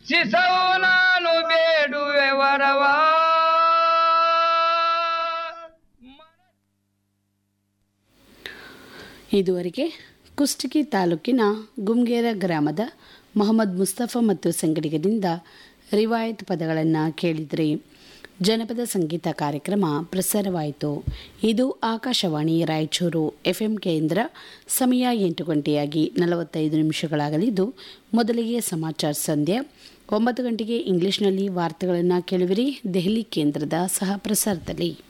ಶಿಸವು ನಾನು ಬೇಡುವೆ ವರವಾ ಇದುವರೆಗೆ ಕುಷ್ಟಗಿ ತಾಲೂಕಿನ ಗುಮ್ಗೇರ ಗ್ರಾಮದ ಮೊಹಮ್ಮದ್ ಮುಸ್ತಫಾ ಮತ್ತು ಸಂಗಡಿಗರಿಂದ ರಿವಾಯತ್ ಪದಗಳನ್ನು ಕೇಳಿದ್ರಿ ಜನಪದ ಸಂಗೀತ ಕಾರ್ಯಕ್ರಮ ಪ್ರಸಾರವಾಯಿತು ಇದು ಆಕಾಶವಾಣಿ ರಾಯಚೂರು ಎಫ್ಎಂ ಕೇಂದ್ರ ಸಮಯ ಎಂಟು ಗಂಟೆಯಾಗಿ ನಲವತ್ತೈದು ನಿಮಿಷಗಳಾಗಲಿದ್ದು ಮೊದಲಿಗೆ ಸಮಾಚಾರ ಸಂಧ್ಯಾ ಒಂಬತ್ತು ಗಂಟೆಗೆ ಇಂಗ್ಲಿಷ್ನಲ್ಲಿ ವಾರ್ತೆಗಳನ್ನು ಕೇಳುವಿರಿ ದೆಹಲಿ ಕೇಂದ್ರದ ಸಹ ಪ್ರಸಾರದಲ್ಲಿ